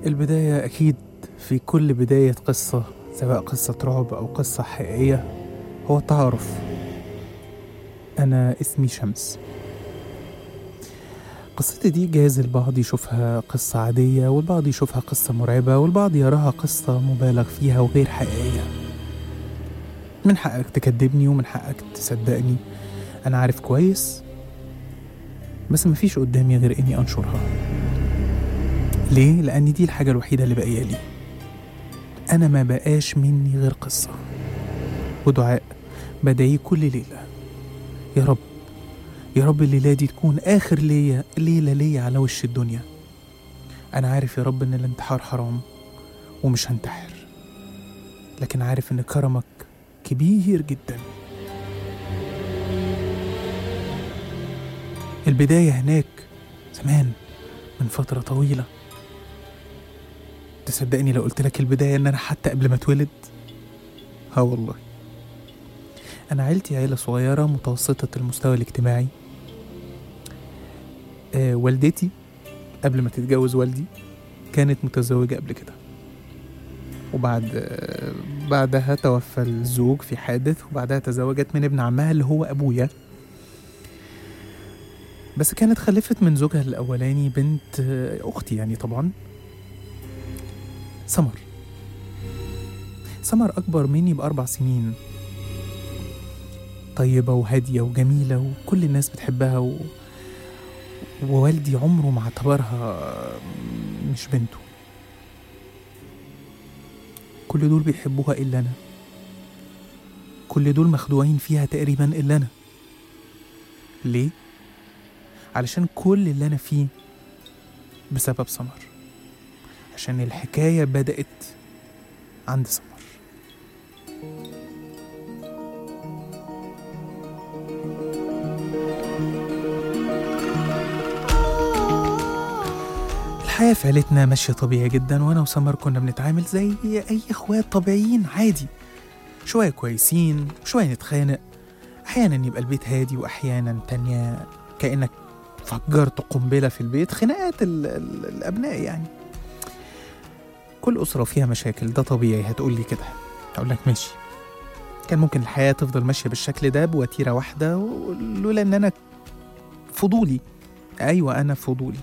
البداية أكيد في كل بداية قصة سواء قصة رعب أو قصة حقيقية هو التعارف أنا اسمي شمس قصتي دي جايز البعض يشوفها قصة عادية والبعض يشوفها قصة مرعبة والبعض يراها قصة مبالغ فيها وغير حقيقية من حقك تكذبني ومن حقك تصدقني أنا عارف كويس بس مفيش قدامي غير إني أنشرها ليه؟ لأن دي الحاجة الوحيدة اللي باقية لي أنا ما بقاش مني غير قصة ودعاء بدعيه كل ليلة يا رب يا رب الليلة دي تكون آخر ليا ليلة ليا على وش الدنيا أنا عارف يا رب إن الانتحار حرام ومش هنتحر لكن عارف إن كرمك كبير جدا البداية هناك زمان من فترة طويلة تصدقني لو قلت لك البداية إن أنا حتى قبل ما اتولد ها والله أنا عيلتي عيلة صغيرة متوسطة المستوى الاجتماعي آه والدتي قبل ما تتجوز والدي كانت متزوجة قبل كده وبعد آه بعدها توفى الزوج في حادث وبعدها تزوجت من ابن عمها اللي هو أبويا بس كانت خلفت من زوجها الأولاني بنت آه، أختي يعني طبعا سمر سمر أكبر مني بأربع سنين طيبة وهادية وجميلة وكل الناس بتحبها و... ووالدي عمره ما اعتبرها مش بنته كل دول بيحبوها إلا أنا كل دول مخدوعين فيها تقريبا إلا أنا ليه؟ علشان كل اللي أنا فيه بسبب سمر عشان الحكاية بدأت عند سمر الحياة في عيلتنا ماشية طبيعي جدا وأنا وسمر كنا بنتعامل زي أي إخوات طبيعيين عادي شوية كويسين شوية نتخانق أحيانا يبقى البيت هادي وأحيانا تانية كأنك فجرت قنبلة في البيت خناقات ال ال الأبناء يعني كل أسرة فيها مشاكل ده طبيعي هتقولي كده هقول لك ماشي كان ممكن الحياة تفضل ماشية بالشكل ده بوتيرة واحدة لولا إن أنا فضولي أيوة أنا فضولي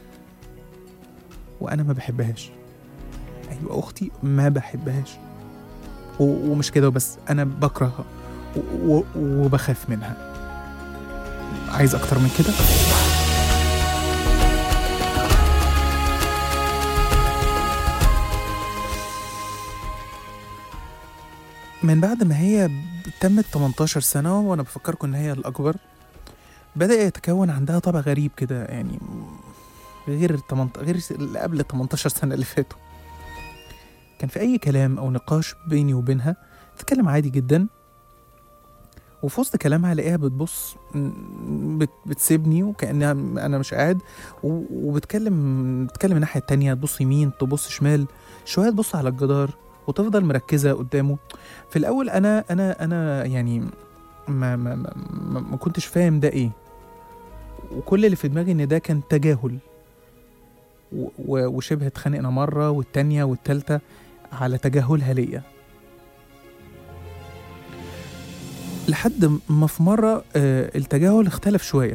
وأنا ما بحبهاش أيوة أختي ما بحبهاش و- ومش كده بس أنا بكرهها و- و- وبخاف منها عايز أكتر من كده من بعد ما هي تمت 18 سنة وأنا بفكركم إن هي الأكبر بدأ يتكون عندها طبع غريب كده يعني غير التمنت... غير اللي قبل ال 18 سنة اللي فاتوا كان في أي كلام أو نقاش بيني وبينها تتكلم عادي جدا وفي وسط كلامها الاقيها بتبص م- بت... بتسيبني وكأنها أنا مش قاعد و... وبتكلم بتتكلم الناحية التانية تبص يمين تبص شمال شوية تبص على الجدار وتفضل مركزة قدامه في الأول أنا أنا أنا يعني ما ما ما, ما, ما كنتش فاهم ده إيه وكل اللي في دماغي إن ده كان تجاهل و- و- وشبه اتخانقنا مرة والتانية والتالتة على تجاهلها ليا لحد ما في مرة آه، التجاهل اختلف شوية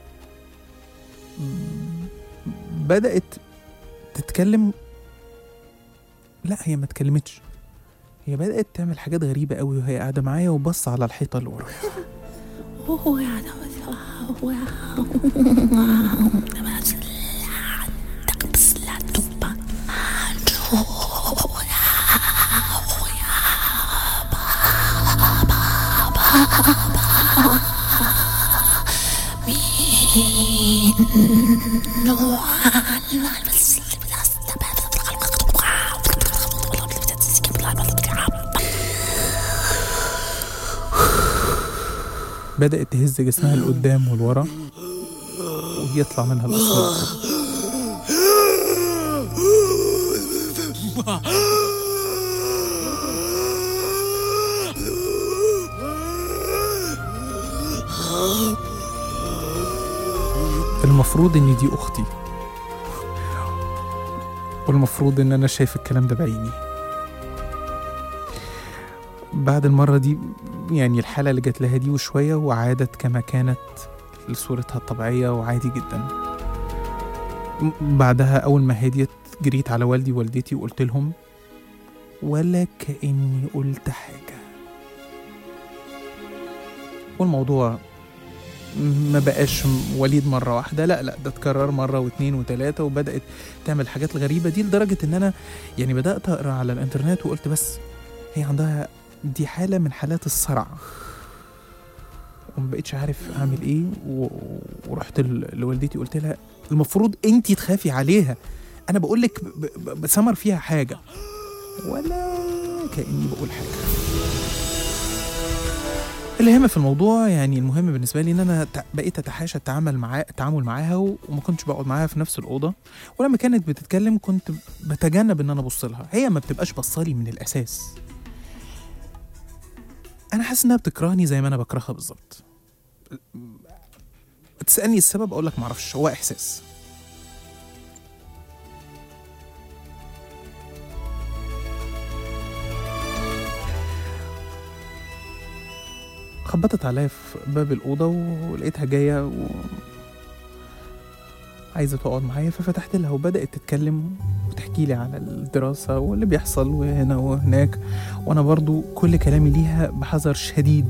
بدأت تتكلم لا هي ما اتكلمتش هي بدأت تعمل حاجات غريبة قوي وهي قاعدة معايا وبص على الحيطة اللي ورايا بدأت تهز جسمها لقدام ولورا ويطلع منها الأصوات المفروض إن دي أختي والمفروض ان انا شايف الكلام ده بعيني بعد المرة دي يعني الحالة اللي جات لها دي وشوية وعادت كما كانت لصورتها الطبيعية وعادي جدا م- بعدها أول ما هديت جريت على والدي ووالدتي وقلت لهم ولا كأني قلت حاجة والموضوع ما بقاش وليد مرة واحدة لا لا ده اتكرر مرة واتنين وتلاتة وبدأت تعمل الحاجات الغريبة دي لدرجة ان انا يعني بدأت اقرا على الانترنت وقلت بس هي عندها دي حالة من حالات الصرع وما بقتش عارف اعمل ايه و... ورحت ل- لوالدتي قلت لها المفروض انت تخافي عليها انا بقول لك ب... ب... بسمر فيها حاجة ولا كأني بقول حاجة الهم في الموضوع يعني المهم بالنسبه لي ان انا تع- بقيت اتحاشى التعامل معاه التعامل معاها و- وما كنتش بقعد معاها في نفس الاوضه ولما كانت بتتكلم كنت بتجنب ان انا ابص لها هي ما بتبقاش بصالي من الاساس انا حاسس انها بتكرهني زي ما انا بكرهها بالظبط تسالني السبب اقول لك معرفش هو احساس خبطت عليا في باب الأوضة ولقيتها جاية و... عايزة تقعد معايا ففتحت لها وبدأت تتكلم وتحكي لي على الدراسة واللي بيحصل وهنا وهناك وأنا برضو كل كلامي ليها بحذر شديد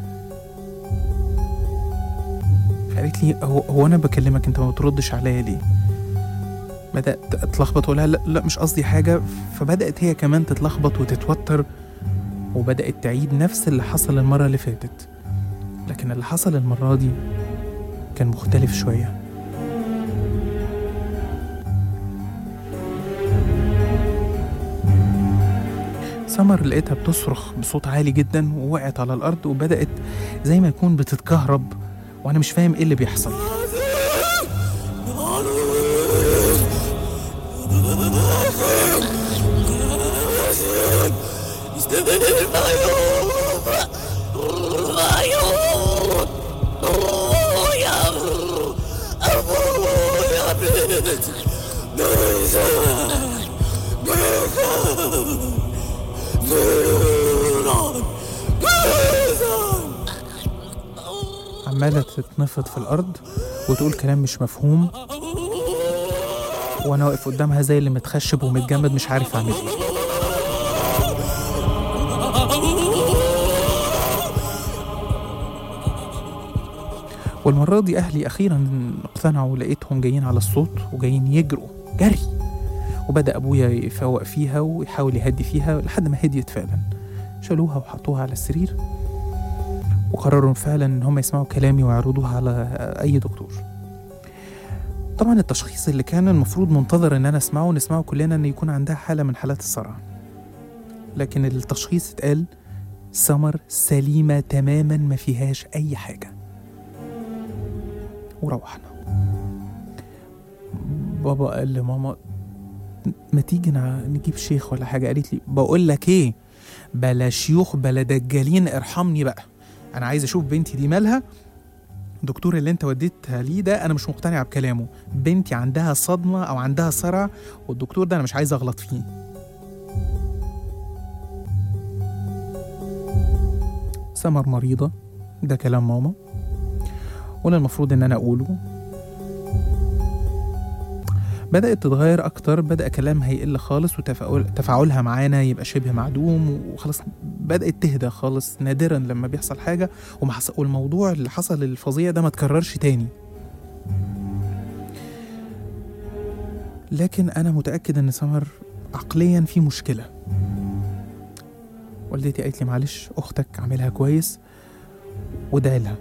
فقالت لي هو, هو أنا بكلمك أنت ما بتردش عليا ليه بدأت أتلخبط وأقول لها لا, لا مش قصدي حاجة فبدأت هي كمان تتلخبط وتتوتر وبدأت تعيد نفس اللي حصل المرة اللي فاتت لكن اللي حصل المرة دي كان مختلف شوية سمر لقيتها بتصرخ بصوت عالي جدا ووقعت على الأرض وبدأت زي ما يكون بتتكهرب وأنا مش فاهم إيه اللي بيحصل عمالة تتنفض في الأرض وتقول كلام مش مفهوم وأنا واقف قدامها زي اللي متخشب ومتجمد مش عارف أعمل إيه والمرة دي أهلي أخيرا اقتنعوا لقيتهم جايين على الصوت وجايين يجروا جري وبدأ أبويا يفوق فيها ويحاول يهدي فيها لحد ما هديت فعلا شالوها وحطوها على السرير وقرروا فعلا ان هم يسمعوا كلامي ويعرضوها على اي دكتور طبعا التشخيص اللي كان المفروض منتظر ان انا اسمعه نسمعه كلنا ان يكون عندها حاله من حالات الصرع لكن التشخيص اتقال سمر سليمه تماما ما فيهاش اي حاجه وروحنا بابا قال لماما ما تيجي نع- نجيب شيخ ولا حاجه قالت لي بقول لك ايه بلا شيوخ بلا دجالين ارحمني بقى انا عايز اشوف بنتي دي مالها الدكتور اللي انت وديتها ليه ده انا مش مقتنع بكلامه بنتي عندها صدمه او عندها صرع والدكتور ده انا مش عايز اغلط فيه سمر مريضه ده كلام ماما وانا المفروض ان انا اقوله بدأت تتغير أكتر بدأ كلامها يقل خالص وتفاعل تفاعلها معانا يبقى شبه معدوم وخلاص بدأت تهدى خالص نادرا لما بيحصل حاجة وما حص... والموضوع اللي حصل الفظيع ده ما تكررش تاني لكن أنا متأكد إن سمر عقليا في مشكلة والدتي قالت لي معلش أختك عاملها كويس وادعي لها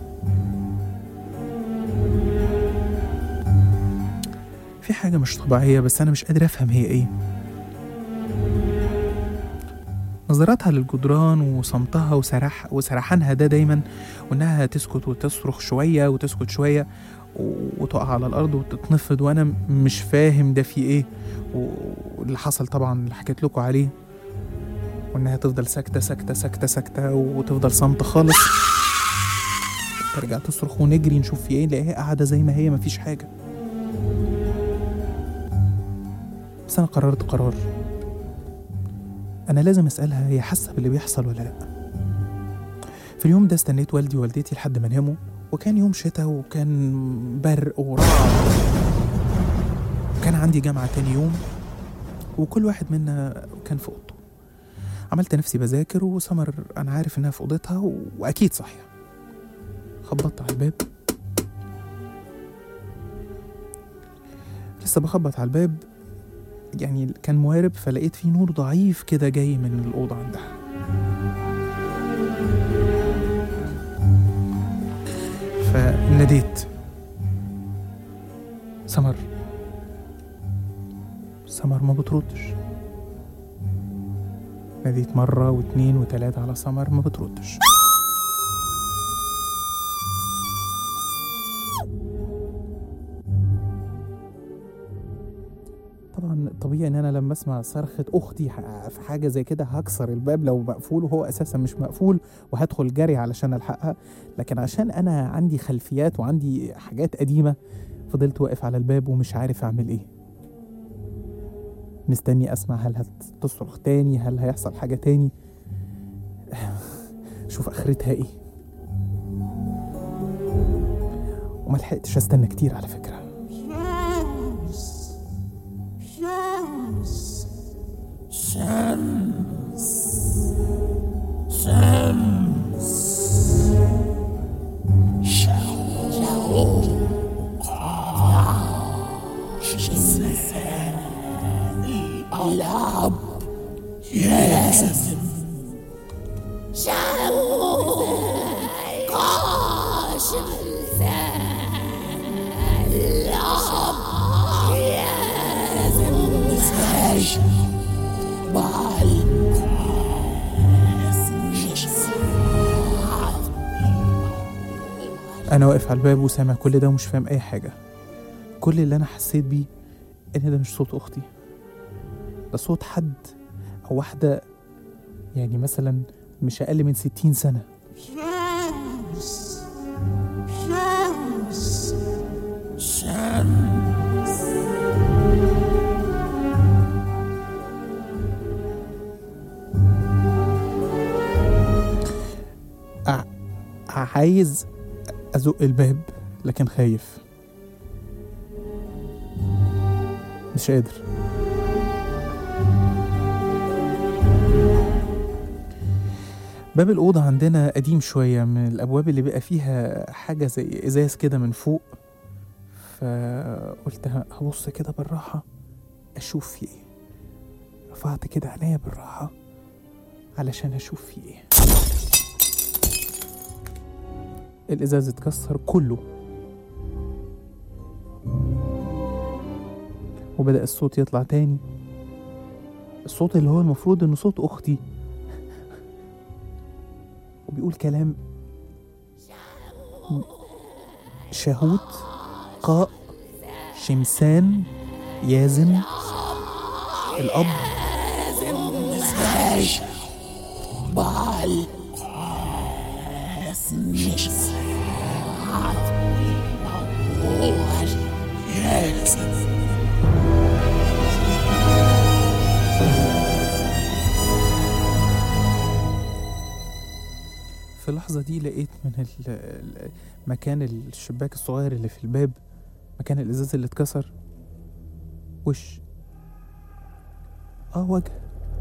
في حاجة مش طبيعية بس أنا مش قادر أفهم هي إيه نظراتها للجدران وصمتها وسرح وسرحانها ده دايما وإنها تسكت وتصرخ شوية وتسكت شوية و- وتقع على الأرض وتتنفض وأنا م- مش فاهم ده في إيه و- واللي حصل طبعا اللي حكيت لكم عليه وإنها تفضل ساكتة ساكتة ساكتة ساكتة وتفضل صامتة خالص ترجع تصرخ ونجري نشوف في إيه نلاقيها قاعدة زي ما هي مفيش حاجة بس انا قررت قرار انا لازم اسالها هي حاسه باللي بيحصل ولا لا في اليوم ده استنيت والدي ووالدتي لحد ما ناموا وكان يوم شتاء وكان برق ورعد وكان عندي جامعه تاني يوم وكل واحد منا كان في اوضته عملت نفسي بذاكر وسمر انا عارف انها في اوضتها و... واكيد صاحيه خبطت على الباب لسه بخبط على الباب يعني كان موارب فلقيت فيه نور ضعيف كده جاي من الأوضة عندها فناديت سمر سمر ما بتردش ناديت مرة واتنين وتلاتة على سمر ما بتردش طبعا طبيعي ان انا لما اسمع صرخة اختي ح- في حاجة زي كده هكسر الباب لو مقفول وهو اساسا مش مقفول وهدخل جري علشان الحقها لكن عشان انا عندي خلفيات وعندي حاجات قديمة فضلت واقف على الباب ومش عارف اعمل ايه مستني اسمع هل هتصرخ تاني هل هيحصل حاجة تاني شوف اخرتها ايه وما لحقتش استنى كتير على فكره انا واقف على الباب وسامع كل ده ومش فاهم اي حاجه كل اللي انا حسيت بيه ان ده مش صوت اختي ده صوت حد او واحده يعني مثلا مش اقل من ستين سنه ع- عايز ازق الباب لكن خايف مش قادر باب الأوضة عندنا قديم شوية من الأبواب اللي بقى فيها حاجة زي إزاز كده من فوق فقلت ه- هبص كده بالراحة أشوف في إيه رفعت كده عينيا بالراحة علشان أشوف في إيه الإزاز اتكسر كله وبدأ الصوت يطلع تاني الصوت اللي هو المفروض إنه صوت أختي وبيقول كلام شهوت قاء شمسان يازن الأب في اللحظة دي لقيت من ال- ال- مكان الشباك الصغير اللي في الباب مكان الإزاز اللي اتكسر وش اه وجه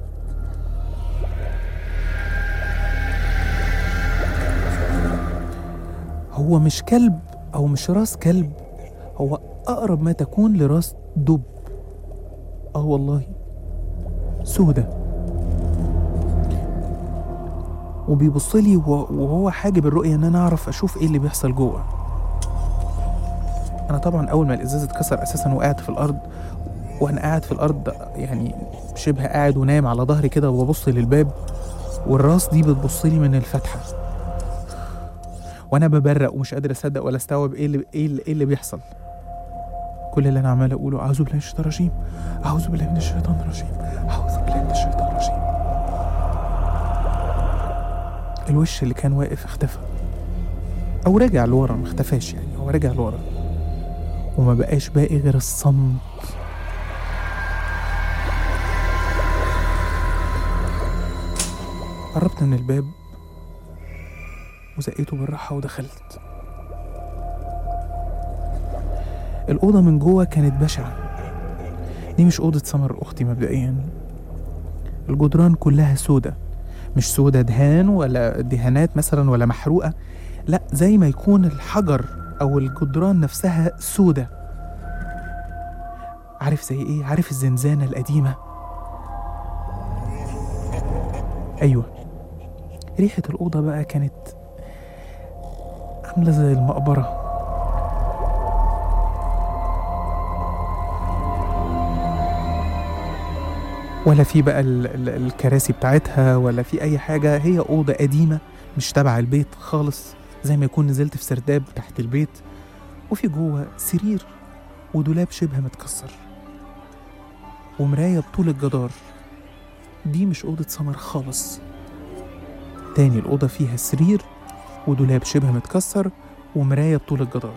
هو مش كلب او مش راس كلب هو اقرب ما تكون لراس دب اه والله سودة وبيبص لي وهو حاجب الرؤية ان انا اعرف اشوف ايه اللي بيحصل جوه انا طبعا اول ما الازاز اتكسر اساسا وقعت في الارض وانا قاعد في الارض يعني شبه قاعد ونايم على ظهري كده وببص للباب والراس دي بتبص لي من الفتحه وانا ببرق ومش قادر اصدق ولا استوعب ايه اللي ايه اللي, إيه اللي بيحصل كل اللي انا عمال اقوله اعوذ بالله من الشيطان الرجيم اعوذ بالله من الشيطان الرجيم اعوذ بالله من الشيطان الرجيم الوش اللي كان واقف اختفى او رجع لورا ما اختفاش يعني هو رجع لورا وما بقاش باقي غير الصمت قربت من الباب وزقيته بالراحة ودخلت الأوضة من جوه كانت بشعة دي مش أوضة سمر أختي مبدئيا الجدران كلها سودة مش سودة دهان ولا دهانات مثلا ولا محروقة لا زي ما يكون الحجر أو الجدران نفسها سودة عارف زي إيه؟ عارف الزنزانة القديمة أيوة ريحة الأوضة بقى كانت عاملة زي المقبرة ولا في بقى ال- ال- الكراسي بتاعتها ولا في أي حاجة هي أوضة قديمة مش تبع البيت خالص زي ما يكون نزلت في سرداب تحت البيت وفي جوه سرير ودولاب شبه متكسر ومراية بطول الجدار دي مش أوضة سمر خالص تاني الأوضة فيها سرير ودولاب شبه متكسر ومراية بطول الجدار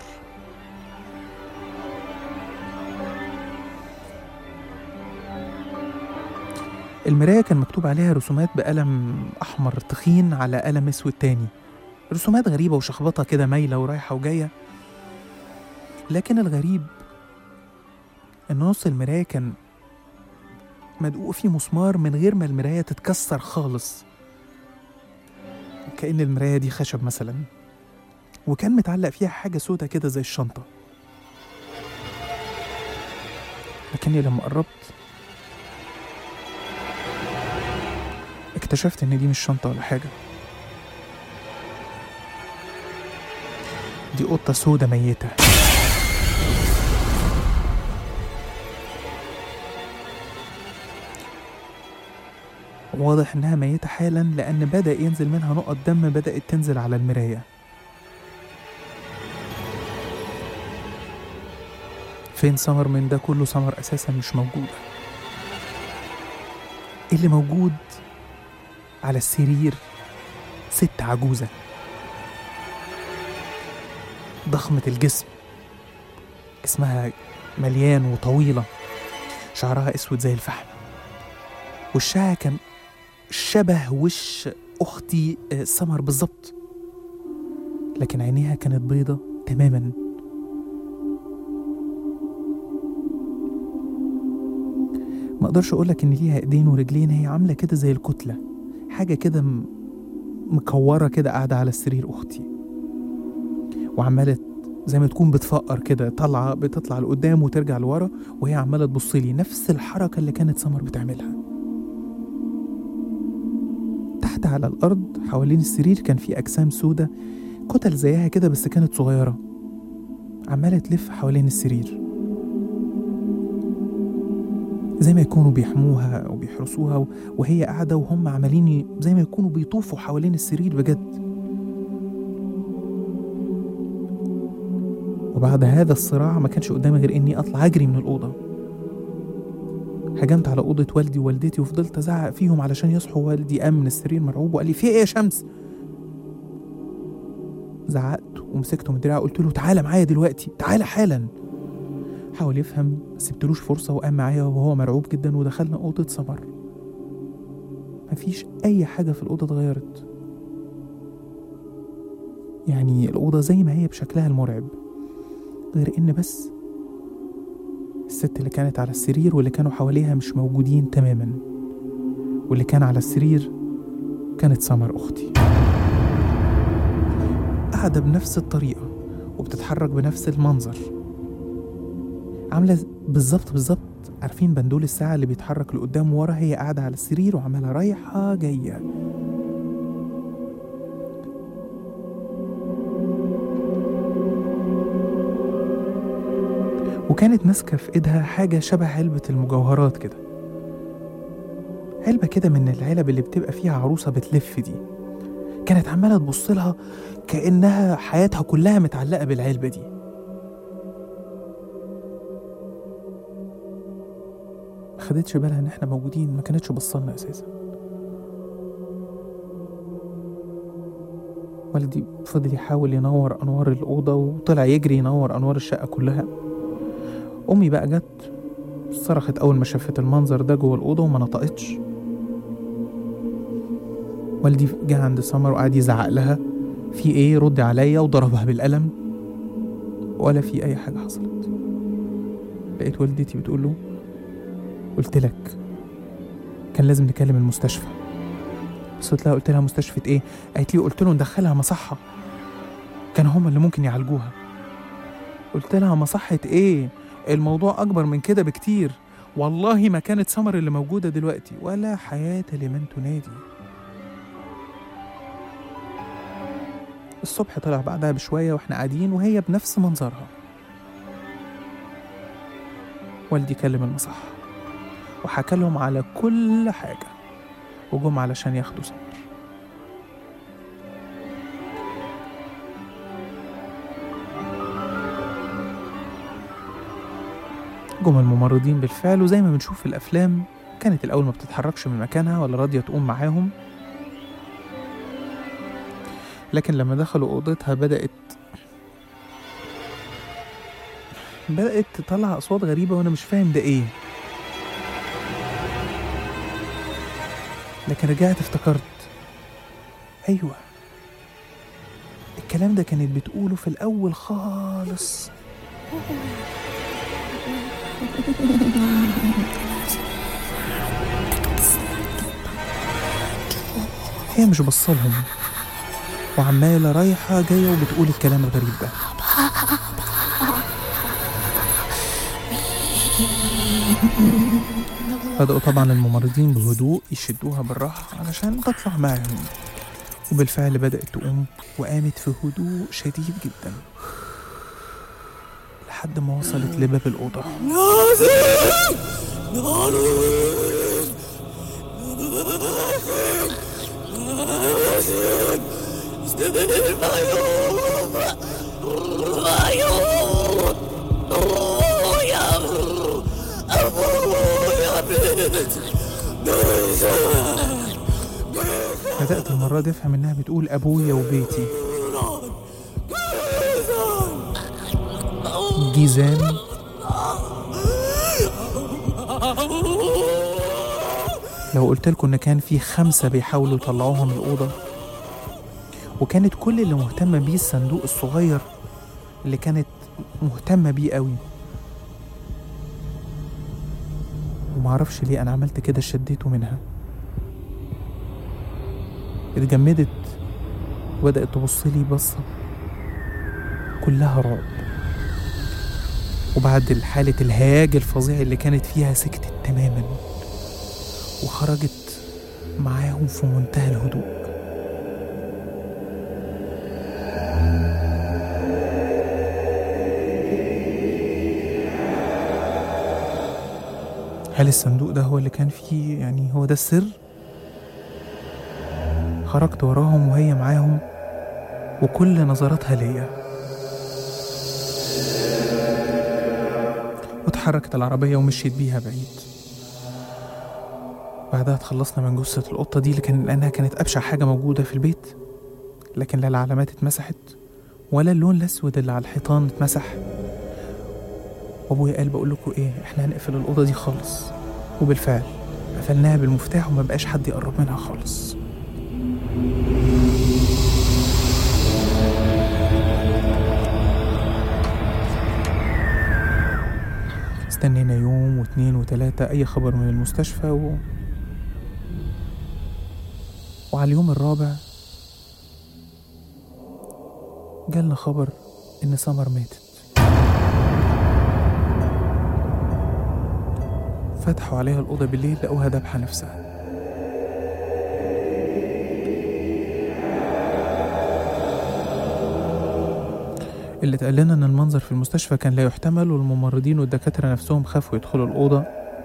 المراية كان مكتوب عليها رسومات بقلم أحمر تخين على قلم أسود تاني رسومات غريبة وشخبطة كده مايلة ورايحة وجاية لكن الغريب إن نص المراية كان مدقوق فيه مسمار من غير ما المراية تتكسر خالص كأن المراية دي خشب مثلا وكان متعلق فيها حاجة سودة كده زي الشنطة لكني لما قربت اكتشفت ان دي مش شنطة ولا حاجة دي قطة سودة ميتة واضح انها ميتة حالا لان بدأ ينزل منها نقط دم بدأت تنزل على المراية فين سمر من ده كله سمر اساسا مش موجودة اللي موجود على السرير ست عجوزة ضخمة الجسم جسمها مليان وطويلة شعرها اسود زي الفحم وشها كان شبه وش اختي آه، سمر بالظبط لكن عينيها كانت بيضة تماما ما اقدرش اقولك ان ليها ايدين ورجلين هي عامله كده زي الكتله حاجه كده م- مكوره كده قاعده على السرير اختي وعماله زي ما تكون بتفقر كده طالعه بتطلع لقدام وترجع لورا وهي عماله تبص لي نفس الحركه اللي كانت سمر بتعملها تحت على الارض حوالين السرير كان في اجسام سودة كتل زيها كده بس كانت صغيره عماله تلف حوالين السرير زي ما يكونوا بيحموها او بيحرسوها و- وهي قاعده وهم عمالين ي- زي ما يكونوا بيطوفوا حوالين السرير بجد وبعد هذا الصراع ما كانش قدامي غير اني اطلع اجري من الاوضه هجمت على اوضه والدي ووالدتي وفضلت ازعق فيهم علشان يصحوا والدي قام من السرير مرعوب وقال لي في ايه يا شمس زعقت ومسكته من دراعه قلت له تعالى معايا دلوقتي تعالى حالا حاول يفهم سبتلوش فرصة وقام معايا وهو مرعوب جدا ودخلنا أوضة سمر مفيش أي حاجة في الأوضة اتغيرت يعني الأوضة زي ما هي بشكلها المرعب غير إن بس الست اللي كانت على السرير واللي كانوا حواليها مش موجودين تماما واللي كان على السرير كانت سمر أختي قاعدة بنفس الطريقة وبتتحرك بنفس المنظر عامله بالظبط بالظبط عارفين بندول الساعه اللي بيتحرك لقدام ورا هي قاعده على السرير وعماله رايحه جايه وكانت ماسكه في ايدها حاجه شبه علبه المجوهرات كده علبه كده من العلب اللي بتبقى فيها عروسه بتلف دي كانت عماله تبص لها كانها حياتها كلها متعلقه بالعلبه دي ما خدتش بالها ان احنا موجودين ما كانتش بصلنا اساسا والدي فضل يحاول ينور انوار الاوضه وطلع يجري ينور انوار الشقه كلها امي بقى جت صرخت اول ما شافت المنظر ده جوه الاوضه وما نطقتش والدي جه عند سمر وقعد يزعق لها في ايه ردي عليا وضربها بالقلم ولا في اي حاجه حصلت لقيت والدتي بتقول له قلت لك كان لازم نكلم المستشفى بس قلت لها قلت لها مستشفى ايه قالت لي قلت له ندخلها مصحه كانوا هما اللي ممكن يعالجوها قلت لها مصحة ايه الموضوع اكبر من كده بكتير والله ما كانت سمر اللي موجودة دلوقتي ولا حياة لمن تنادي الصبح طلع بعدها بشوية واحنا قاعدين وهي بنفس منظرها والدي كلم المصحة وحكى لهم على كل حاجة وجم علشان ياخدوا سمر جم الممرضين بالفعل وزي ما بنشوف في الأفلام كانت الأول ما بتتحركش من مكانها ولا راضية تقوم معاهم لكن لما دخلوا أوضتها بدأت بدأت تطلع أصوات غريبة وأنا مش فاهم ده إيه لكن رجعت افتكرت أيوة الكلام ده كانت بتقوله في الأول خالص هي مش بصلهم وعمالة رايحة جاية وبتقول الكلام الغريب ده بدأوا طبعا الممرضين بهدوء يشدوها بالراحة علشان تطلع معاهم وبالفعل بدأت تقوم وقامت في هدوء شديد جدا لحد ما وصلت لباب الأوضة بدأت المرة دي أفهم إنها بتقول أبويا وبيتي جيزان لو قلت لكم إن كان في خمسة بيحاولوا يطلعوها من الأوضة وكانت كل اللي مهتمة بيه الصندوق الصغير اللي كانت مهتمة بيه قوي ومعرفش ليه أنا عملت كده شديته منها اتجمدت وبدأت تبص لي بصة كلها رعب وبعد حالة الهياج الفظيع اللي كانت فيها سكتت تماما وخرجت معاهم في منتهى الهدوء هل الصندوق ده هو اللي كان فيه يعني هو ده السر؟ خرجت وراهم وهي معاهم وكل نظراتها ليا واتحركت العربية ومشيت بيها بعيد بعدها اتخلصنا من جثة القطة دي لكن لأنها كانت أبشع حاجة موجودة في البيت لكن لا العلامات اتمسحت ولا اللون الأسود اللي على الحيطان اتمسح وأبويا قال بقول لكم إيه إحنا هنقفل الأوضة دي خالص وبالفعل قفلناها بالمفتاح وما بقاش حد يقرب منها خالص استنينا يوم واتنين وتلاتة أي خبر من المستشفى و... وعلى اليوم الرابع جالنا خبر إن سمر ماتت فتحوا عليها الأوضة بالليل لقوها دابحة نفسها اللي اتقال لنا ان المنظر في المستشفى كان لا يحتمل والممرضين والدكاترة نفسهم خافوا يدخلوا الأوضة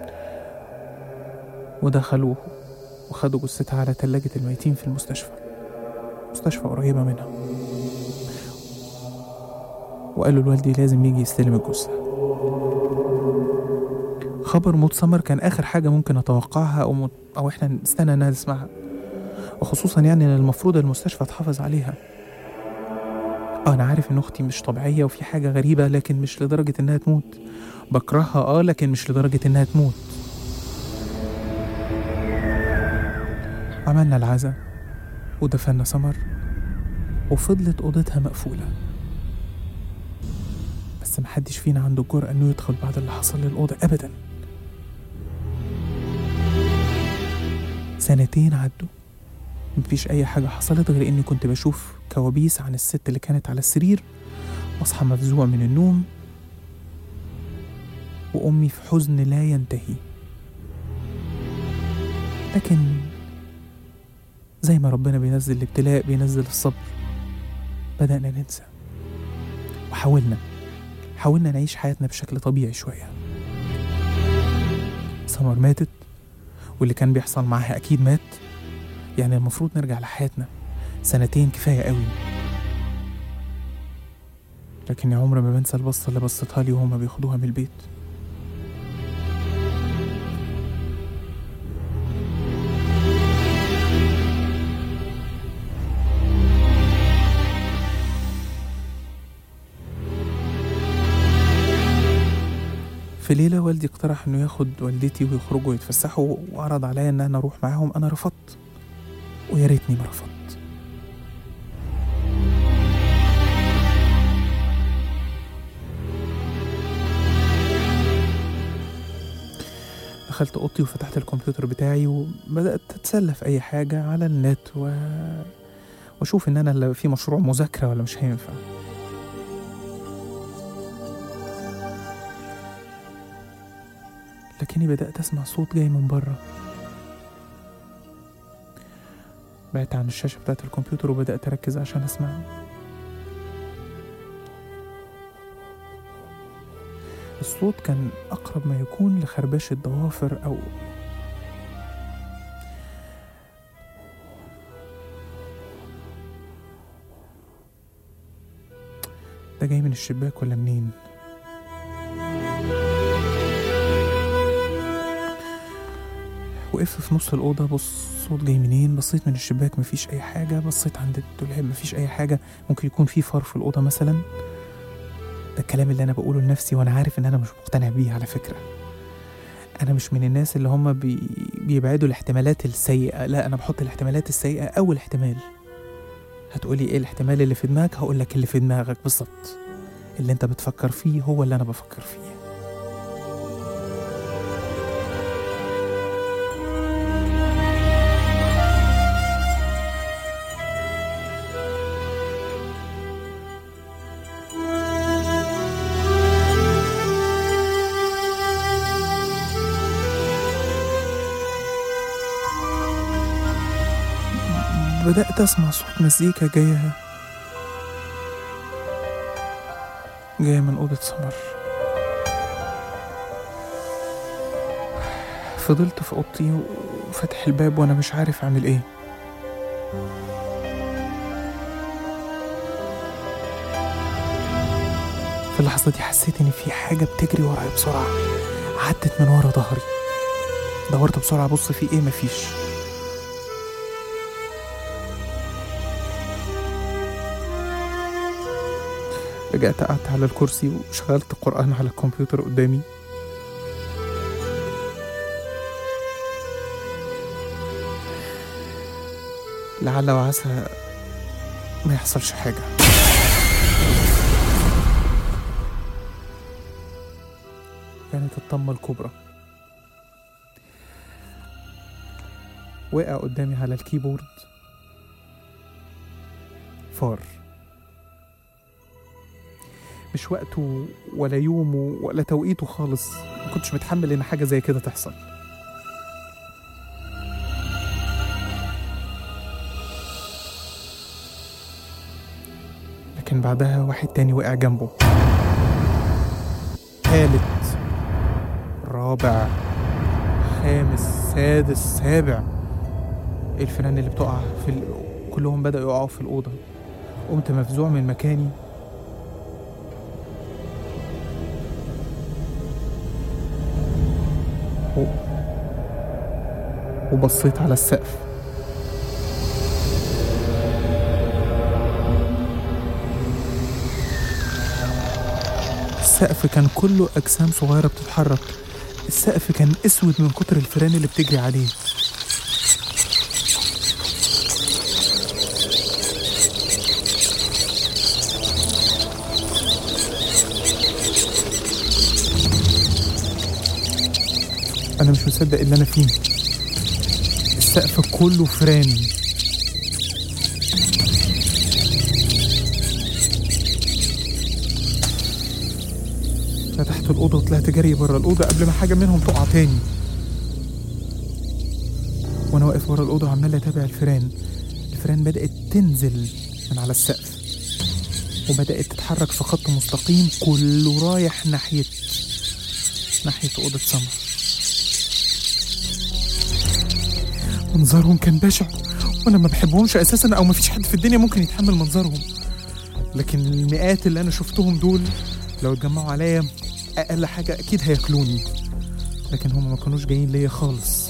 ودخلوا وخدوا جثتها على تلاجة الميتين في المستشفى مستشفى قريبة منها وقالوا لوالدي لازم يجي يستلم الجثة خبر موت سمر كان آخر حاجة ممكن أتوقعها أو, مت... أو إحنا نستنى إنها نسمعها وخصوصا يعني إن المفروض المستشفى تحافظ عليها اه انا عارف ان اختي مش طبيعيه وفي حاجه غريبه لكن مش لدرجه انها تموت بكرهها اه لكن مش لدرجه انها تموت عملنا العزاء ودفنا سمر وفضلت أوضتها مقفولة بس محدش فينا عنده الجرأة إنه يدخل بعد اللي حصل للأوضة أبدا سنتين عدوا مفيش أي حاجة حصلت غير إني كنت بشوف كوابيس عن الست اللي كانت على السرير وأصحى مفزوع من النوم وأمي في حزن لا ينتهي لكن زي ما ربنا بينزل الابتلاء بينزل الصبر بدأنا ننسى وحاولنا حاولنا نعيش حياتنا بشكل طبيعي شوية سمر ماتت واللي كان بيحصل معاها أكيد مات يعني المفروض نرجع لحياتنا سنتين كفاية قوي لكني عمري ما بنسى البصة اللي بصتها لي وهما بياخدوها من البيت في ليلة والدي اقترح انه ياخد والدتي ويخرجوا يتفسحوا وعرض عليا ان انا اروح معاهم انا رفضت ويا ريتني ما رفضت دخلت اوضتي وفتحت الكمبيوتر بتاعي وبدات اتسلى في اي حاجه على النت و... واشوف ان انا اللي في مشروع مذاكره ولا مش هينفع لكني بدات اسمع صوت جاي من بره بعدت عن الشاشه بتاعت الكمبيوتر وبدات اركز عشان اسمعه الصوت كان أقرب ما يكون لخربشة ضوافر أو ده جاي من الشباك ولا منين؟ وقفت في نص الأوضة بص صوت جاي منين بصيت من الشباك مفيش أي حاجة بصيت عند الدولاب مفيش أي حاجة ممكن يكون في فار في الأوضة مثلا ده الكلام اللي انا بقوله لنفسي وانا عارف ان انا مش مقتنع بيه على فكره انا مش من الناس اللي هم بي... بيبعدوا الاحتمالات السيئه لا انا بحط الاحتمالات السيئه اول احتمال هتقولي ايه الاحتمال اللي في دماغك هقول لك اللي في دماغك بالظبط اللي انت بتفكر فيه هو اللي انا بفكر فيه بدأت أسمع صوت مزيكا جاية جاية من أوضة سمر فضلت في أوضتي وفتح الباب وأنا مش عارف أعمل إيه في اللحظة دي حسيت إن في حاجة بتجري ورايا بسرعة عدت من ورا ظهري دورت بسرعة أبص في إيه مفيش رجعت قعدت على الكرسي وشغلت قرآن على الكمبيوتر قدامي لعل وعسى ما يحصلش حاجة كانت الطمة الكبرى وقع قدامي على الكيبورد فار مش وقته ولا يومه ولا توقيته خالص ما كنتش متحمل ان حاجه زي كده تحصل لكن بعدها واحد تاني وقع جنبه تالت رابع خامس سادس سابع الفئران اللي بتقع في ال... كلهم بدأوا يقعوا في الأوضة قمت مفزوع من مكاني و... وبصيت على السقف السقف كان كله أجسام صغيرة بتتحرك السقف كان أسود من كتر الفيران اللي بتجري عليه انا مش مصدق اللي انا فيه السقف كله فران فتحت الأوضة وطلعت جري بره الأوضة قبل ما حاجة منهم تقع تاني وأنا واقف ورا الأوضة وعمال أتابع الفيران الفيران بدأت تنزل من على السقف وبدأت تتحرك في خط مستقيم كله رايح ناحية ناحية أوضة سمر منظرهم كان بشع وأنا ما بحبهمش أساسا أو ما فيش حد في الدنيا ممكن يتحمل منظرهم لكن المئات اللي أنا شفتهم دول لو اتجمعوا عليا أقل حاجة أكيد هياكلوني لكن هما ما كانوش جايين ليا خالص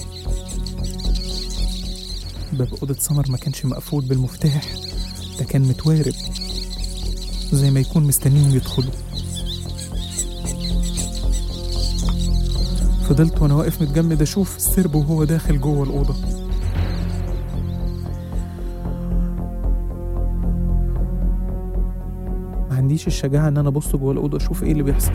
باب أوضة سمر ما كانش مقفول بالمفتاح ده كان متوارب زي ما يكون مستنيهم يدخلوا فضلت وانا واقف متجمد اشوف السرب وهو داخل جوه الاوضه ما عنديش الشجاعه ان انا ابص جوه الاوضه اشوف ايه اللي بيحصل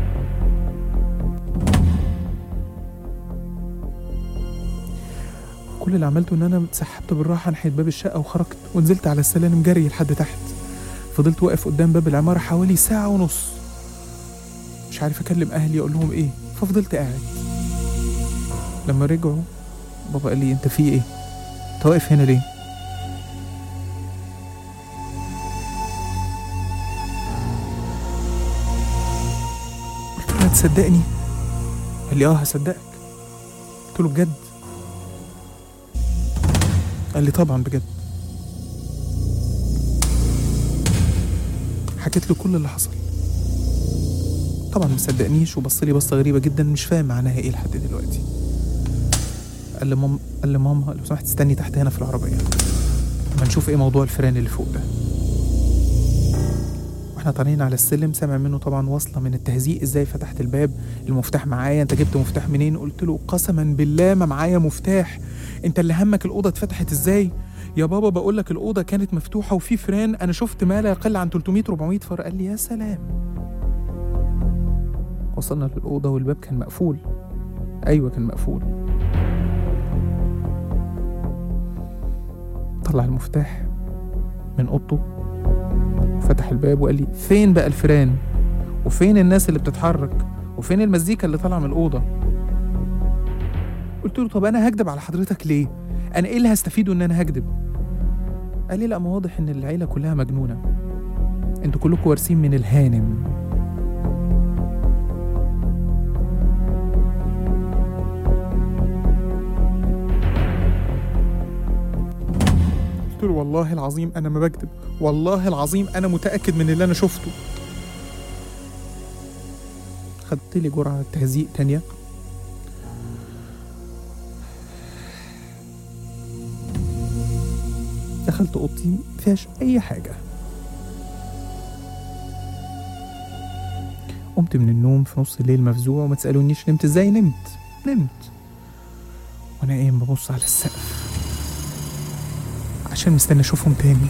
كل اللي عملته ان انا اتسحبت بالراحه ناحيه باب الشقه وخرجت ونزلت على السلالم جري لحد تحت فضلت واقف قدام باب العماره حوالي ساعه ونص مش عارف اكلم اهلي اقول لهم ايه ففضلت قاعد لما رجعوا بابا قال لي انت في ايه انت واقف هنا ليه قلت له هتصدقني قال لي اه هصدقك قلت له بجد قال لي طبعا بجد حكيت له كل اللي حصل طبعا ما صدقنيش وبص لي بصه غريبه جدا مش فاهم معناها ايه لحد دلوقتي قال لي ماما قال لي ماما لو سمحت استني تحت هنا في العربيه ما نشوف ايه موضوع الفيران اللي فوق ده واحنا طالعين على السلم سامع منه طبعا واصله من التهزيق ازاي فتحت الباب المفتاح معايا انت جبت مفتاح منين قلت له قسما بالله ما معايا مفتاح انت اللي همك الاوضه اتفتحت ازاي يا بابا بقول لك الاوضه كانت مفتوحه وفي فران انا شفت ما لا يقل عن 300 400 فار قال لي يا سلام وصلنا للاوضه والباب كان مقفول ايوه كان مقفول طلع المفتاح من اوضته وفتح الباب وقال لي فين بقى الفيران وفين الناس اللي بتتحرك وفين المزيكا اللي طالعه من الاوضه قلت له طب انا هكدب على حضرتك ليه انا ايه اللي هستفيده ان انا هكدب قال لي لا ما واضح ان العيله كلها مجنونه انتوا كلكم وارثين من الهانم قلت له والله العظيم انا ما بكذب والله العظيم انا متاكد من اللي انا شفته خدت لي جرعه تهزيق تانية دخلت اوضتي مفيهاش اي حاجه قمت من النوم في نص الليل مفزوع وما تسالونيش نمت ازاي نمت نمت وانا قايم ببص على السقف عشان مستني اشوفهم تاني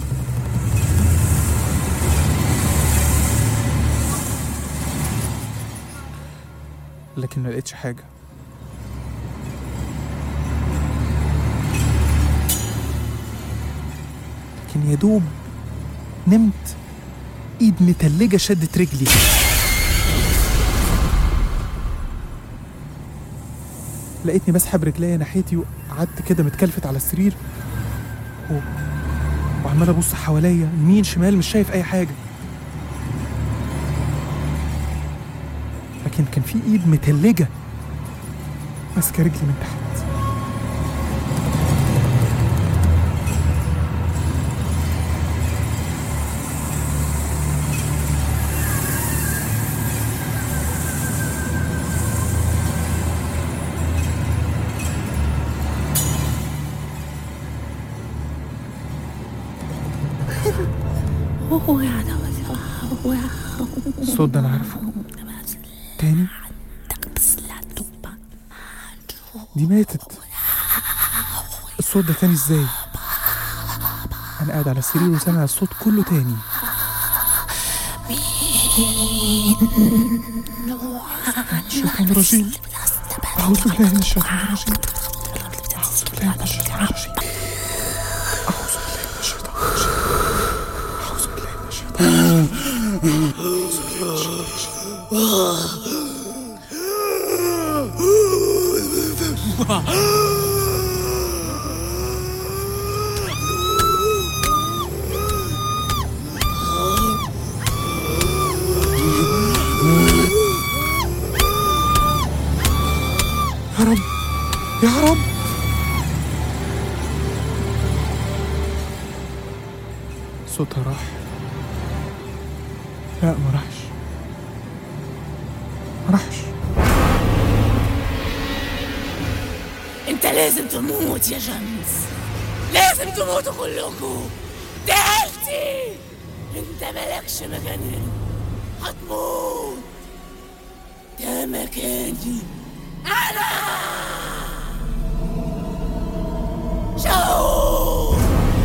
لكن ما لقيتش حاجه لكن يا دوب نمت ايد متلجه شدت رجلي لقيتني بسحب رجليا ناحيتي وقعدت كده متكلفت على السرير و... وعمال ابص حواليا يمين شمال مش شايف اي حاجه لكن كان في ايد متلجه ماسكه رجلي من تحت الصوت ده انا عارفه تاني دي ماتت الصوت ده تاني ازاي انا قاعد على السرير وسامع الصوت كله تاني الشيطان الرجيم أعوذ بالله من الشيطان الرجيم أعوذ بالله من الشيطان الرجيم أعوذ بالله من الشيطان الرجيم أعوذ بالله من الشيطان الرجيم أعوذ بالله من الشيطان الرجيم يا رب يا رب صوتها راح لا ما راحش ما راحش انت لازم تموت يا جمس لازم تموتوا كلكم ده عيلتي انت مالكش مكان هنا هتموت ده مكاني انا شوف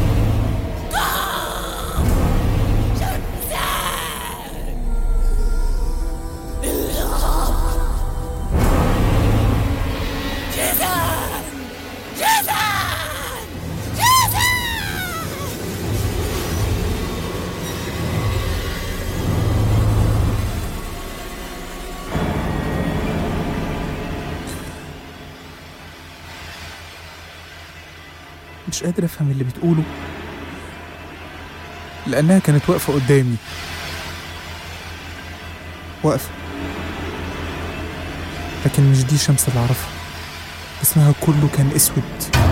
قام شمسان الهرب جزان جزان جزان مش قادر افهم اللي بتقوله لانها كانت واقفه قدامي واقفه لكن مش دي شمس اللي اعرفها اسمها كله كان اسود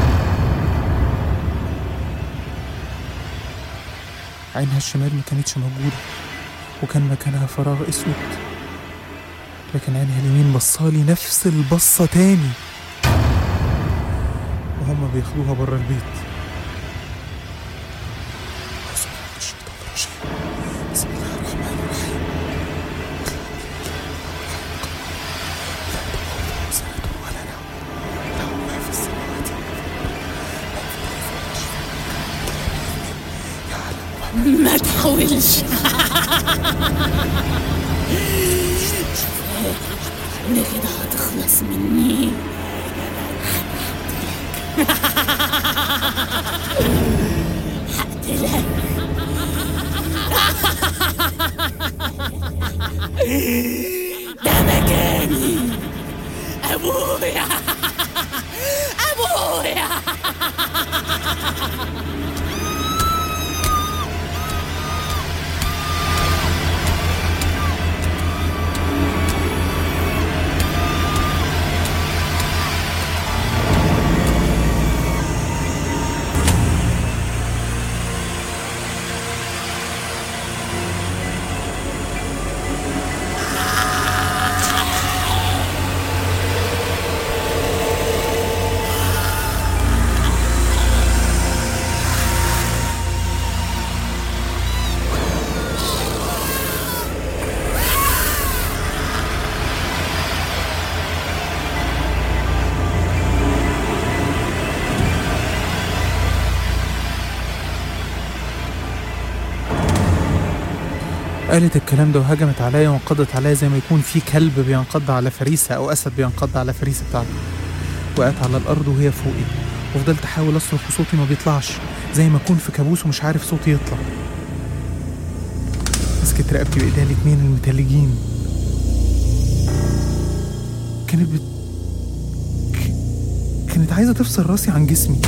عينها الشمال ما كانتش موجوده وكان مكانها فراغ اسود لكن عينها اليمين بصالي نفس البصه تاني وهم بياخدوها بره البيت أعوذ بالله من الشيطان الرجيم. بسم الله الرحمن الرحيم لا تأخذه سنة ولا نوم له ما في السماوات يعلم ما ما تحاولش انا كده هتخلص مني هقتلك ده مكاني ابويا ابويا قالت الكلام ده وهجمت عليا وانقضت عليا زي ما يكون في كلب بينقض على فريسة أو أسد بينقض على فريسة بتاعته وقعت على الأرض وهي فوقي وفضلت أحاول أصرخ وصوتي ما بيطلعش زي ما أكون في كابوس ومش عارف صوتي يطلع مسكت رقبتي بإيديها الاتنين المتلجين كانت بت... ك- كانت عايزة تفصل راسي عن جسمي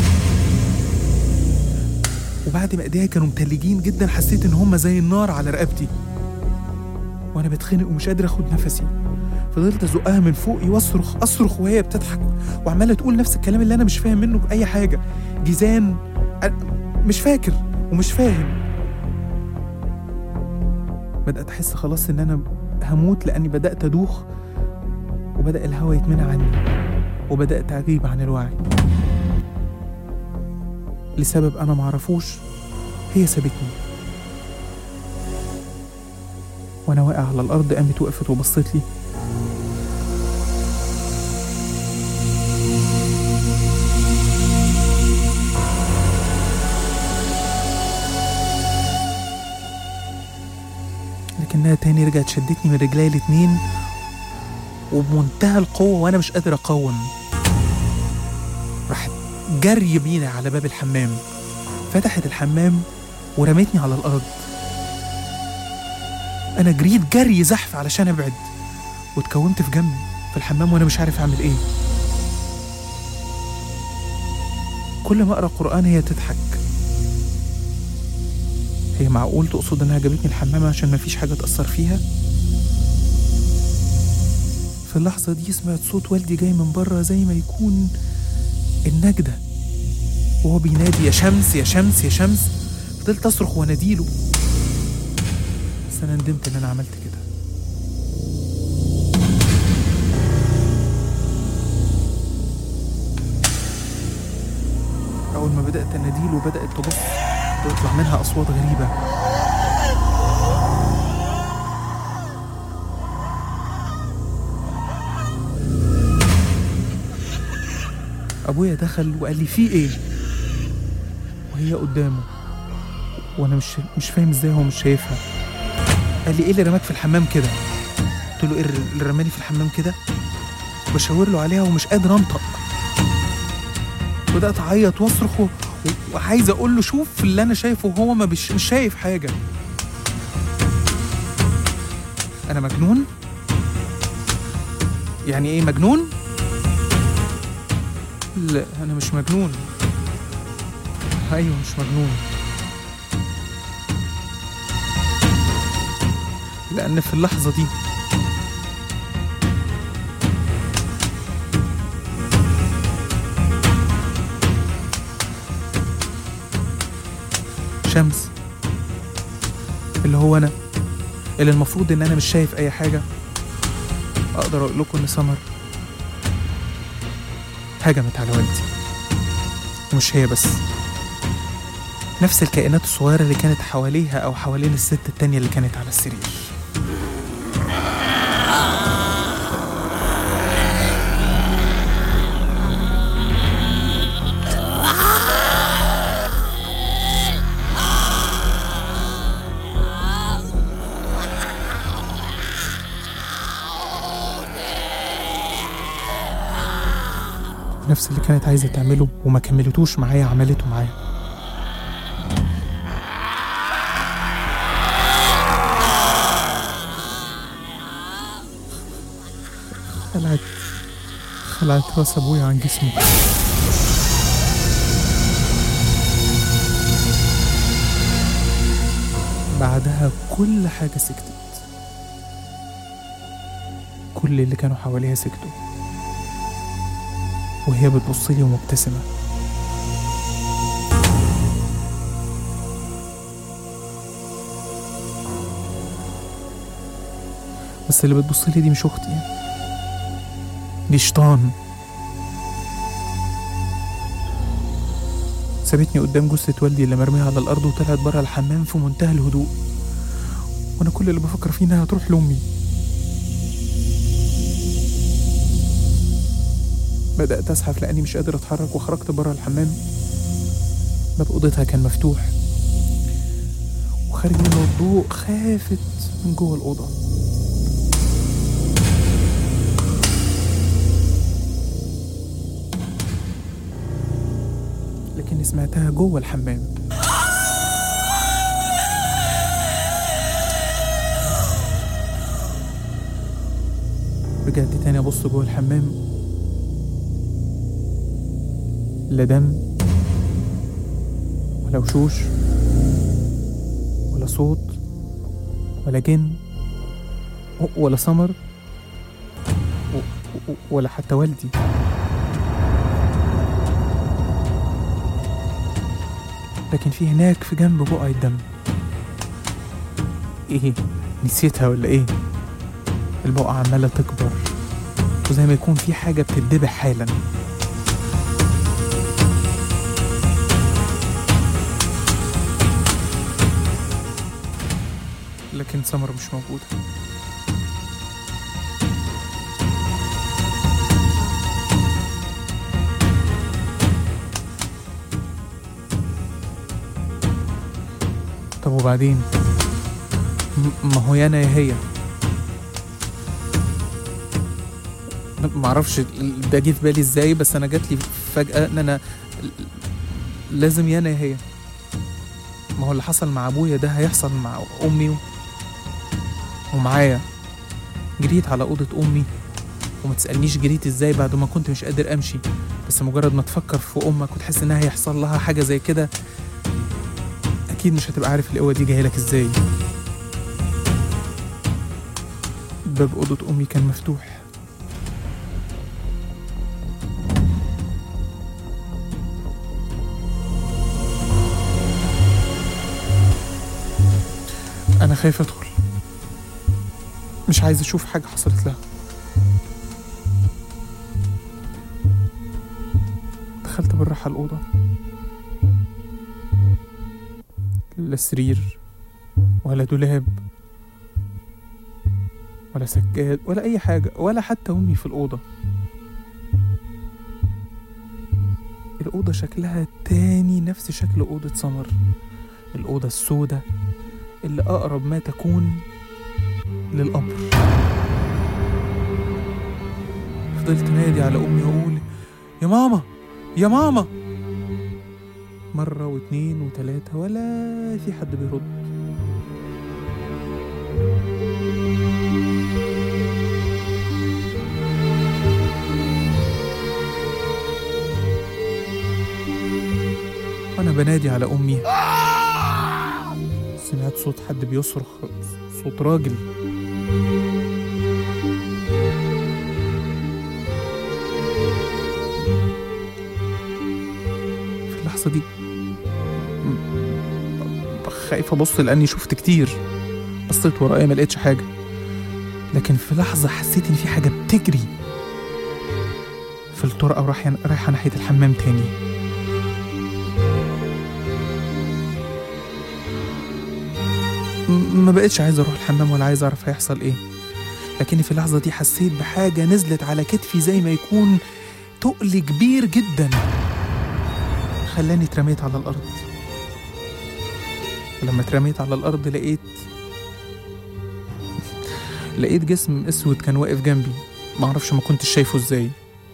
وبعد ما ايديها كانوا متلجين جدا حسيت ان هما زي النار على رقبتي وانا بتخنق ومش قادر اخد نفسي فضلت ازقها من فوقي واصرخ اصرخ وهي بتضحك وعماله تقول نفس الكلام اللي انا مش فاهم منه باي حاجه جيزان أنا مش فاكر ومش فاهم بدات احس خلاص ان انا هموت لاني بدات ادوخ وبدا الهواء يتمنع عني وبدات اغيب عن الوعي لسبب انا معرفوش هي سابتني وانا واقع على الارض قامت وقفت وبصت لي لكنها تاني رجعت شدتني من رجلي الاتنين وبمنتهى القوة وأنا مش قادر أقاوم راحت جري بينا على باب الحمام فتحت الحمام ورمتني على الأرض أنا جريت جري زحف علشان أبعد واتكومت في جنب في الحمام وأنا مش عارف أعمل إيه كل ما أقرأ قرآن هي تضحك هي معقول تقصد إنها جابتني الحمام عشان مفيش حاجة تأثر فيها؟ في اللحظة دي سمعت صوت والدي جاي من بره زي ما يكون النجدة وهو بينادي يا شمس يا شمس يا شمس فضلت أصرخ وأناديله بس أنا ندمت إن أنا عملت كده أول ما بدأت أناديله بدأت تبص ويطلع منها أصوات غريبة ابويا دخل وقال لي في ايه وهي قدامه وانا مش مش فاهم ازاي هو مش شايفها قال لي ايه اللي رماك في الحمام كده قلت له ايه اللي رماني في الحمام كده بشاور له عليها ومش قادر انطق بدات اعيط واصرخ و- وعايز اقول له شوف اللي انا شايفه وهو ما بش مش شايف حاجه انا مجنون يعني ايه مجنون لا انا مش مجنون ايوه مش مجنون لان في اللحظه دي شمس اللي هو انا اللي المفروض ان انا مش شايف اي حاجه اقدر اقول لكم ان سمر هجمت على والدي ومش هي بس نفس الكائنات الصغيرة اللي كانت حواليها أو حوالين الست التانية اللي كانت على السرير نفس اللي كانت عايزة تعمله وما كملتوش معايا عملته معايا خلعت خلعت راس ابويا عن جسمي بعدها كل حاجة سكتت كل اللي كانوا حواليها سكتوا وهي بتبصلي ومبتسمة بس اللي بتبصلي دي مش أختي دي شيطان سابتني قدام جثة والدي اللي مرمية على الأرض وطلعت بره الحمام في منتهى الهدوء وأنا كل اللي بفكر فيه إنها هتروح لأمي بدأت أزحف لأني مش قادر أتحرك وخرجت بره الحمام باب أوضتها كان مفتوح وخارج منه الضوء خافت من جوه الأوضة لكني سمعتها جوه الحمام رجعت تاني أبص جوه الحمام لا دم ولا وشوش ولا صوت ولا جن و- ولا سمر و- و- ولا حتى والدي لكن في هناك في جنب بقعة دم ايه نسيتها ولا ايه البقعة عمالة تكبر وزي ما يكون في حاجة بتتذبح حالا لكن سمر مش موجودة طب وبعدين م- ما هو يا انا يا هي معرفش ال- ده جه في بالي ازاي بس انا جات لي فجاه ان انا لازم يا انا يا هي ما هو اللي حصل مع ابويا ده هيحصل مع امي و- ومعايا جريت على اوضه امي وما تسالنيش جريت ازاي بعد ما كنت مش قادر امشي بس مجرد ما تفكر في امك وتحس انها هيحصل لها حاجه زي كده اكيد مش هتبقى عارف القوه دي جايه لك ازاي باب اوضه امي كان مفتوح انا خايف ادخل مش عايز اشوف حاجه حصلت لها دخلت بالراحه الاوضه لا سرير ولا دولاب ولا سجاد ولا اي حاجه ولا حتى امي في الاوضه الاوضه شكلها تاني نفس شكل اوضه سمر الاوضه السوداء اللي اقرب ما تكون للقبر فضلت نادي على امي واقول يا ماما يا ماما مرة واتنين وتلاتة ولا في حد بيرد وأنا بنادي على أمي سمعت صوت حد بيصرخ صوت راجل في اللحظة دي م- خايف أبص لأني شفت كتير بصيت ورايا ما لقيتش حاجة لكن في لحظة حسيت إن في حاجة بتجري في الطرقة ورايحة رايحة ناحية الحمام تاني م- ما بقتش عايز اروح الحمام ولا عايز اعرف هيحصل ايه لكني في اللحظه دي حسيت بحاجه نزلت على كتفي زي ما يكون تقل كبير جدا خلاني اترميت على الارض ولما اترميت على الارض لقيت لقيت جسم اسود كان واقف جنبي معرفش ما كنتش شايفه ازاي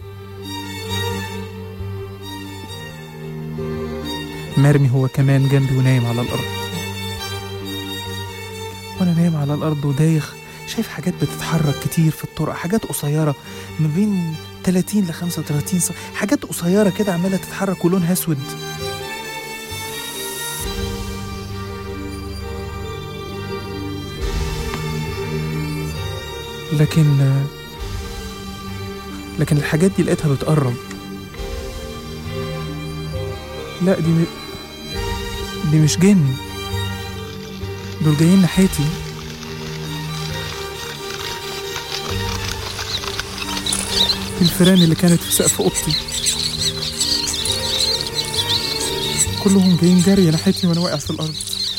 مرمي هو كمان جنبي ونايم على الارض وانا نايم على الارض ودايخ شايف حاجات بتتحرك كتير في الطرق حاجات قصيره ما بين 30 ل 35 سم حاجات قصيره كده عماله تتحرك ولونها اسود لكن لكن الحاجات دي لقيتها بتقرب لا دي م... دي مش جن دول جايين ناحيتي دي الفيران اللي كانت في سقف اوضتي كلهم جايين جري ناحيتي وانا واقع في الارض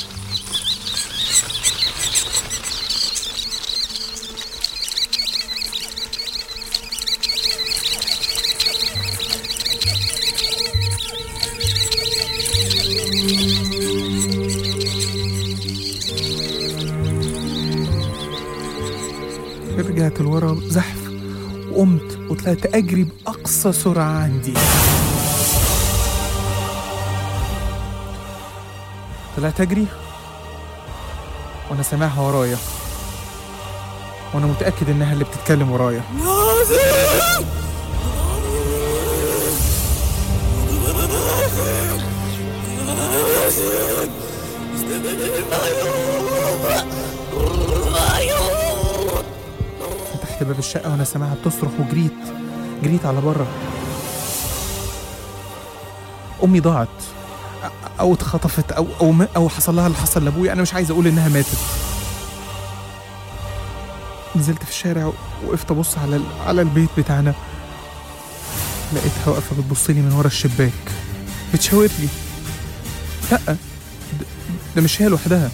رجعت لورا زحف وقمت وطلعت أجري بأقصى سرعة عندي طلعت أجري وأنا سامعها ورايا وأنا متأكد إنها اللي بتتكلم ورايا فتحت باب الشقة وأنا سامعها بتصرخ وجريت جريت على بره أمي ضاعت أ- أو اتخطفت أو أو م- أو حصل لها اللي حصل لأبويا أنا مش عايز أقول إنها ماتت نزلت في الشارع وقفت أبص على ال- على البيت بتاعنا لقيتها واقفة بتبص لي من ورا الشباك بتشاور لي لأ ده, ده مش هي لوحدها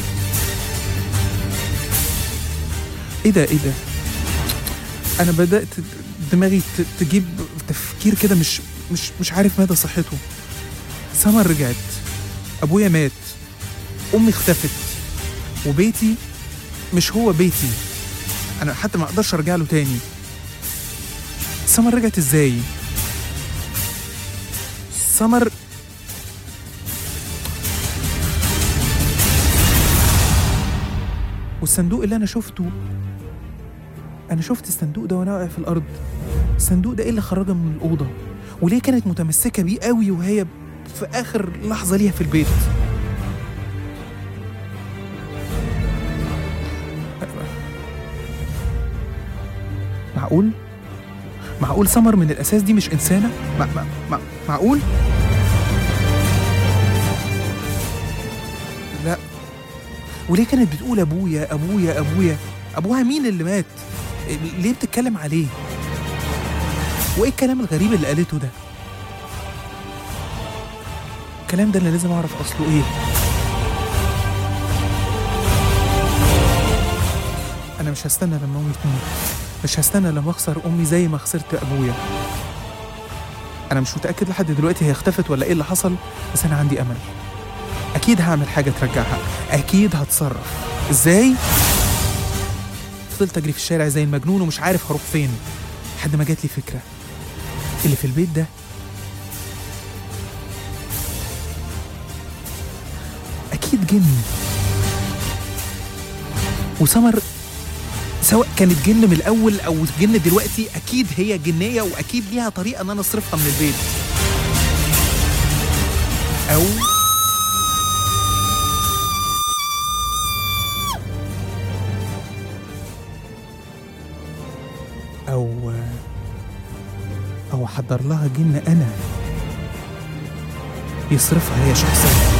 ايه ده ايه ده انا بدات دماغي ت- تجيب تفكير كده مش مش مش عارف مدى صحته سمر رجعت ابويا مات امي اختفت وبيتي مش هو بيتي انا حتى ما اقدرش ارجع له تاني سمر رجعت ازاي سمر والصندوق اللي انا شفته انا شفت الصندوق ده وانا واقع في الارض الصندوق ده ايه اللي خرجها من الاوضه وليه كانت متمسكه بيه قوي وهي في اخر لحظه ليها في البيت معقول معقول سمر من الاساس دي مش انسانه مع... مع... مع... معقول لا وليه كانت بتقول ابويا ابويا ابويا ابوها مين اللي مات ليه بتتكلم عليه وايه الكلام الغريب اللي قالته ده الكلام ده اللي لازم اعرف اصله ايه انا مش هستنى لما امي تموت مش هستنى لما اخسر امي زي ما خسرت ابويا انا مش متاكد لحد دلوقتي هي اختفت ولا ايه اللي حصل بس انا عندي امل اكيد هعمل حاجه ترجعها اكيد هتصرف ازاي فضلت اجري في الشارع زي المجنون ومش عارف هروح فين لحد ما جات لي فكره اللي في البيت ده اكيد جن وسمر سواء كانت جن من الاول او جن دلوقتي اكيد هي جنيه واكيد ليها طريقه ان انا اصرفها من البيت او او او احضر لها جن انا يصرفها هي شخصيا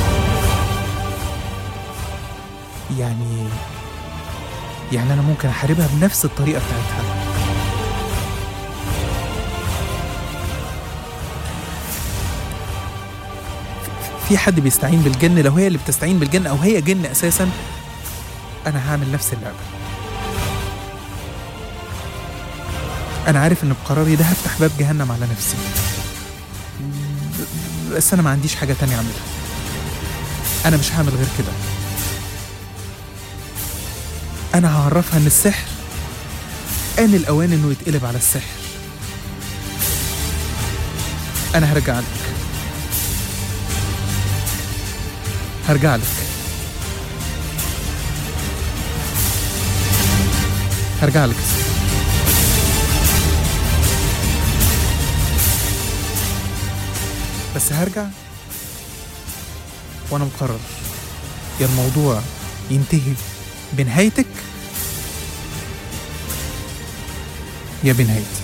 يعني يعني انا ممكن احاربها بنفس الطريقه بتاعتها في حد بيستعين بالجن لو هي اللي بتستعين بالجن او هي جن اساسا انا هعمل نفس اللعبه انا عارف ان بقراري ده هفتح باب جهنم على نفسي ب- بس انا ما عنديش حاجه تانية اعملها انا مش هعمل غير كده انا هعرفها ان السحر ان الاوان انه يتقلب على السحر انا هرجع لك هرجع لك هرجع لك بس هرجع وانا مقرر يا الموضوع ينتهي بنهايتك يا بنهايتي